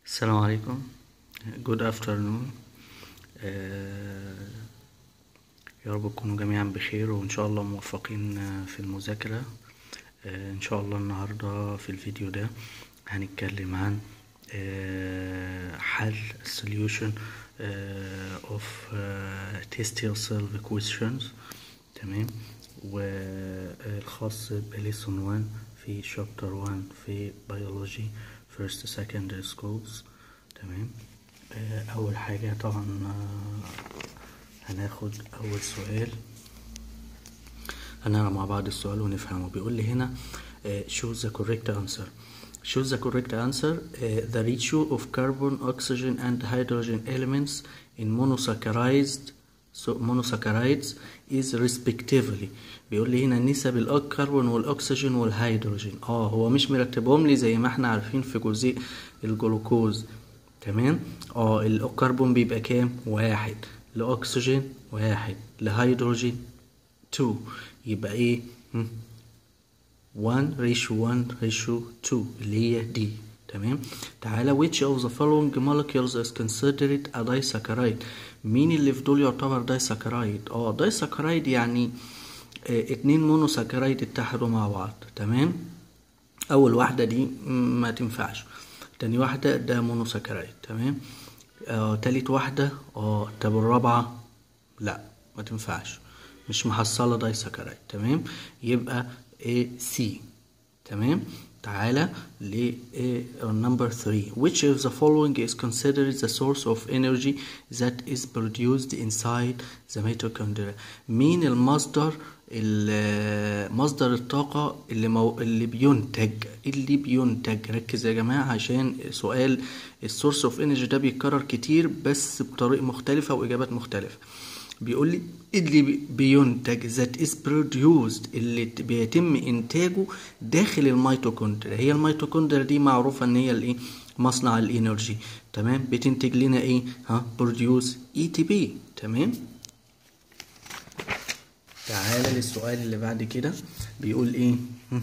السلام عليكم good afternoon آه، يا رب تكونوا جميعا بخير وإن شاء الله موفقين آه، في المذاكرة آه، إن شاء الله النهاردة في الفيديو ده هنتكلم عن آه، حل solution آه، of آه، test yourself questions تمام والخاص بليسون 1 في شابتر 1 في بيولوجي first secondary schools تمام آه، أول حاجة طبعا آه، هناخد أول سؤال هنقرا مع بعض السؤال ونفهمه بيقول لي هنا آه، choose the correct answer choose the correct answer uh, the ratio of carbon oxygen and hydrogen elements in monosaccharides so monosaccharides is respectively بيقول لي هنا نسب الكربون والاكسجين والهيدروجين اه هو مش مرتبهم لي زي ما احنا عارفين في جزيء الجلوكوز تمام اه الكربون بيبقى كام واحد الاكسجين واحد لهيدروجين 2 يبقى ايه 1 ratio 1 ratio 2 اللي هي دي تمام تعالى which of the following molecules is considered a disaccharide مين اللي في دول يعتبر disaccharide اه disaccharide يعني اه اتنين مونوساكرايد اتحدوا مع بعض تمام اول واحده دي ما تنفعش تاني واحده ده مونوساكرايد تمام اه تالت واحده اه طب الرابعه لا ما تنفعش مش محصله دايساكرايد تمام يبقى A C تمام تعالى ل number 3 which of the following is considered the source of energy that is produced inside the mitochondria مين المصدر ال- مصدر الطاقة اللي, مو... اللي بينتج اللي بينتج ركز يا جماعة عشان سؤال السورس اوف انرجي ده بيتكرر كتير بس بطريقة مختلفة وإجابات مختلفة بيقول لي اللي بي- بينتج ذات is produced اللي ت- بيتم انتاجه داخل الميتوكوندريا هي الميتوكوندريا دي معروفه ان هي الايه مصنع الانرجي تمام بتنتج لنا ايه ها بروديوس اي تي بي تمام تعالى للسؤال اللي بعد كده بيقول ايه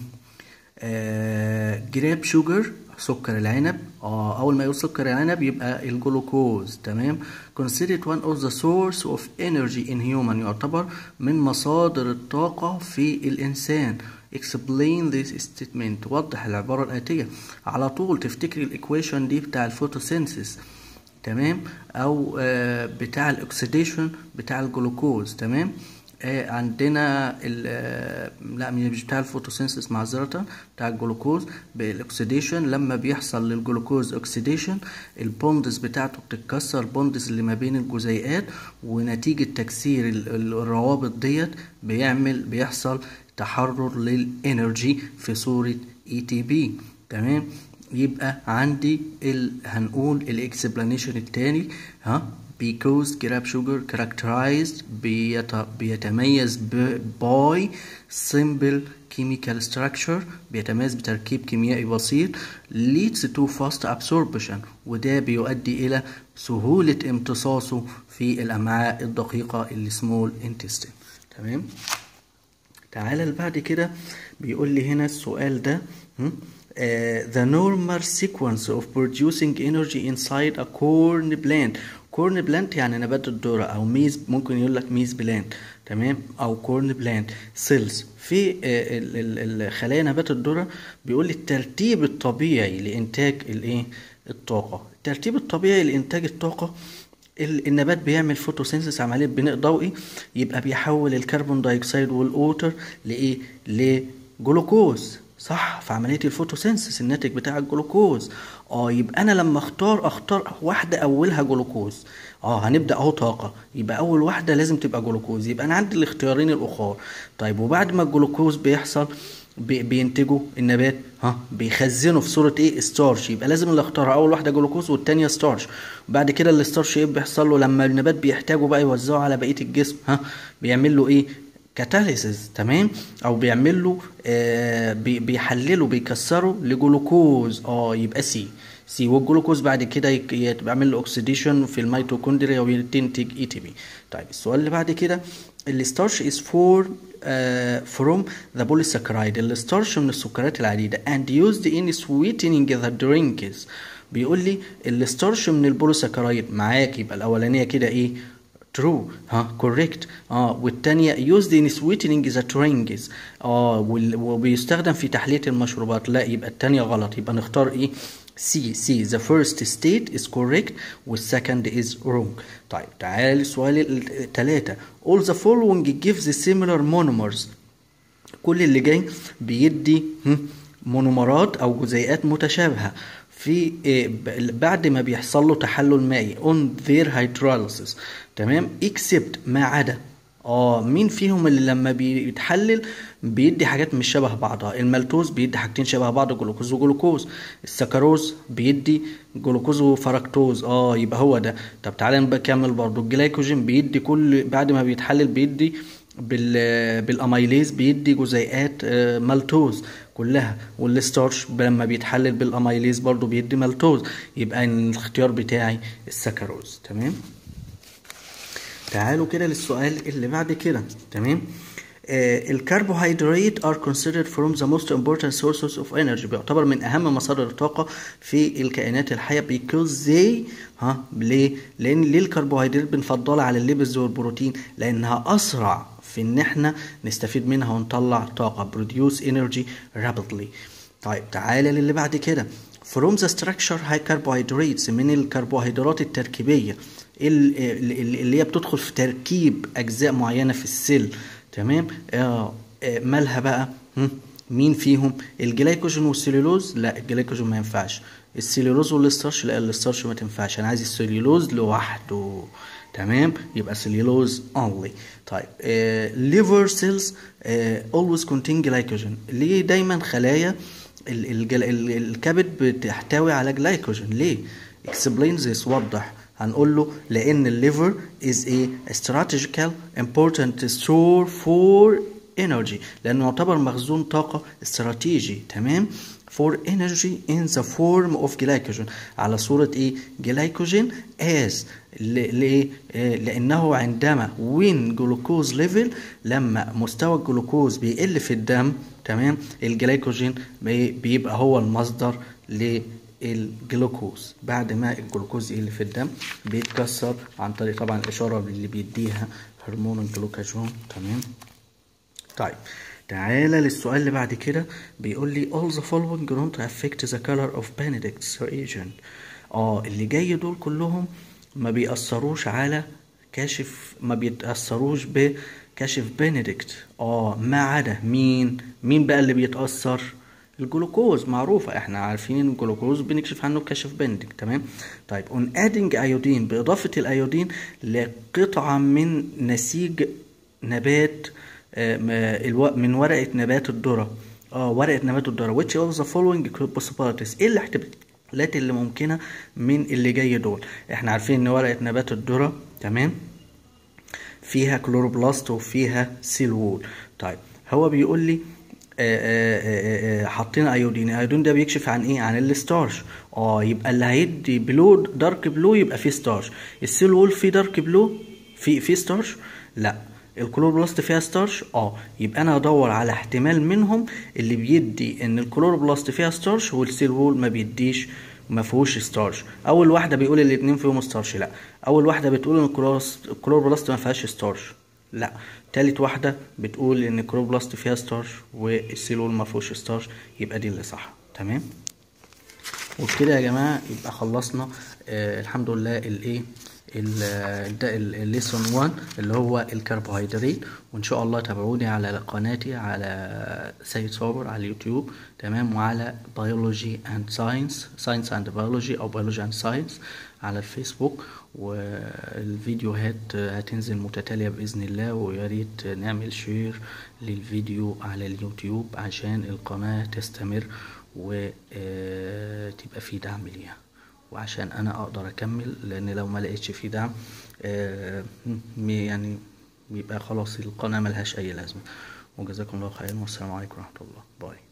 آه جراب شوجر سكر العنب اه اول ما يقول سكر العنب يبقى الجلوكوز تمام considered one of the source of energy in human يعتبر من مصادر الطاقة في الإنسان explain this statement وضح العبارة الآتية على طول تفتكري الإيكويشن دي بتاع الفوتوسينثيس تمام او آه، بتاع الاكسيديشن بتاع الجلوكوز تمام آه، عندنا ال آه، لا مش بتاع الفوتوسينثيس معذرة بتاع الجلوكوز بالاكسيديشن لما بيحصل للجلوكوز اوكسيديشن البوندز بتاعته بتتكسر بوندز اللي ما بين الجزيئات ونتيجة تكسير ال- ال- الروابط ديت بيعمل بيحصل تحرر للانرجي في صورة اي تي بي تمام يبقى عندي ال... هنقول الاكسبلانيشن التاني ها because grab sugar characterized بيت... بيتميز ب... by simple chemical structure بيتميز بتركيب كيميائي بسيط leads to fast absorption وده بيؤدي إلى سهولة امتصاصه في الأمعاء الدقيقة اللي small intestine تمام تعالى اللي بعد كده بيقول لي هنا السؤال ده هم؟ آه، the normal sequence of producing energy inside a corn plant corn plant يعني نبات الذرة أو ميز ممكن يقول لك ميز بلانت تمام أو corn plant cells في آه، ال- ال- ال- خلايا نبات الذرة بيقول لي الترتيب الطبيعي لإنتاج الإيه الطاقة الترتيب الطبيعي لإنتاج الطاقة ال- النبات بيعمل فوتوسينثيس عملية بناء ضوئي يبقى بيحول الكربون دايوكسيد والأوتر لإيه؟ لجلوكوز صح في عملية الفوتوسينثيس الناتج بتاع الجلوكوز اه يبقى انا لما اختار اختار واحدة اولها جلوكوز اه هنبدأ اهو طاقة يبقى اول واحدة لازم تبقى جلوكوز يبقى انا عندي الاختيارين الاخر طيب وبعد ما الجلوكوز بيحصل بي- بينتجوا النبات ها بيخزنوا في صورة ايه ستارش يبقى لازم اللي اختارها اول واحدة جلوكوز والتانية ستارش بعد كده الستارش ايه بيحصل له لما النبات بيحتاجه بقى يوزعه على بقية الجسم ها بيعمل له ايه كاتاليسيس تمام او بيعمل له آه بي- بيحلله بيكسره لجلوكوز اه يبقى سي سي والجلوكوز بعد كده يك- يت- بيعمل له اوكسيديشن في الميتوكوندريا وتنتج اي تي بي طيب السؤال اللي بعد كده الستارش is for uh, from the polysaccharide الستارش من السكريات العديدة and used in sweetening the drinks بيقول لي الستارش من البوليساكرايد معاك يبقى الاولانيه كده ايه true ها correct اه والتانية used in sweetening the drinks اه وال- وبيستخدم في تحلية المشروبات لا يبقى التانية غلط يبقى نختار ايه C C the first state is correct والsecond is wrong طيب تعال السؤال التلاتة all the following gives similar monomers كل اللي جاي بيدي هم، مونومرات او جزيئات متشابهه في إيه، ب- بعد ما بيحصل له تحلل مائي on their hydrolysis تمام except ما عدا اه مين فيهم اللي لما بيتحلل بيدي حاجات مش شبه بعضها المالتوز بيدي حاجتين شبه بعض جلوكوز وجلوكوز السكروز بيدي جلوكوز وفركتوز اه يبقى هو ده طب تعالى نبقى نكمل برضو الجلايكوجين بيدي كل بعد ما بيتحلل بيدي بال بالاميليز بيدي جزيئات آه، مالتوز كلها والستارش لما بيتحلل بالاميليز برضو بيدي مالتوز يبقى الاختيار بتاعي السكروز تمام تعالوا كده للسؤال اللي بعد كده تمام آه الكربوهيدرات are considered from the most important sources of energy بيعتبر من اهم مصادر الطاقه في الكائنات الحيه because they ها ليه لان ليه الكربوهيدرات بنفضلها على الليبز والبروتين لانها اسرع في ان احنا نستفيد منها ونطلع طاقه produce energy rapidly طيب تعالى للي بعد كده from the structure high carbohydrates من الكربوهيدرات التركيبيه ال- ال- اللي هي بتدخل في تركيب اجزاء معينه في السيل تمام آه آه، مالها بقى هم؟ مين فيهم الجلايكوجين والسليلوز لا الجلايكوجين ما ينفعش السليلوز والستارش لا الستارش ما تنفعش انا عايز السليلوز لوحده تمام يبقى سليلوز اونلي طيب ليفر سيلز always contain glycogen ليه دايما خلايا ال- الجل- ال- الكبد بتحتوي على جلايكوجين ليه explain this وضح هنقول له لان الليفر is a strategical important store for energy لانه يعتبر مخزون طاقه استراتيجي تمام for energy in the form of glycogen على صورة ايه جلايكوجين as ل- ليه آه، لانه عندما when glucose level لما مستوى الجلوكوز بيقل في الدم تمام الجلايكوجين بي- بيبقى هو المصدر للجلوكوز بعد ما الجلوكوز يقل في الدم بيتكسر عن طريق طبعا الاشاره اللي بيديها هرمون الجلوكاجون تمام طيب تعالى للسؤال اللي بعد كده بيقول لي all the following don't affect the color of Benedict's reagent اه اللي جاي دول كلهم ما بيأثروش على كاشف ما بيتأثروش بكاشف بنديكت اه ما عدا مين مين بقى اللي بيتأثر الجلوكوز معروفة احنا عارفين ان الجلوكوز بنكشف عنه بكشف بنديك تمام طيب on adding iodine بإضافة الايودين لقطعة من نسيج نبات آه، ما- الو- من ورقة نبات الذرة اه ورقة نبات الذرة which of the following possibilities ايه الاحتمالات اللي ممكنة من اللي جاي دول احنا عارفين ان ورقة نبات الذرة تمام فيها كلوروبلاست وفيها سيل وول طيب هو بيقول لي آه، آه، آه، آه، حاطين ايودين الايودين ده بيكشف عن ايه عن الستارش اه يبقى اللي هيدي بلو دارك بلو يبقى فيه ستارش السيل وول فيه دارك بلو في في ستارش لا الكلوروبلاست فيها ستارش اه يبقى انا ادور على احتمال منهم اللي بيدي ان الكلوروبلاست فيها ستارش والسيل وول ما بيديش ما فيهوش ستارش اول واحده بيقول الاتنين فيهم ستارش لا اول واحده بتقول ان الكلوروس- الكلوروبلاست ما فيهاش ستارش لا تالت واحده بتقول ان الكلوروبلاست فيها ستارش والسيل وول ما فيهوش ستارش يبقى دي اللي صح تمام وبكده يا جماعه يبقى خلصنا آه الحمد لله الايه الليسون 1 اللي هو الكربوهيدرات وان شاء الله تابعوني على قناتي على سيد صابر على اليوتيوب تمام وعلى بيولوجي اند ساينس ساينس اند بيولوجي او بيولوجي اند ساينس على الفيسبوك والفيديوهات هتنزل متتالية بإذن الله ويا ريت نعمل شير للفيديو على اليوتيوب عشان القناة تستمر وتبقى في دعم ليها وعشان انا اقدر اكمل لان لو ما لقيتش في دعم آه، م- يعني يبقى خلاص القناة ملهاش اي لازمة وجزاكم الله خيرا والسلام عليكم ورحمة الله باي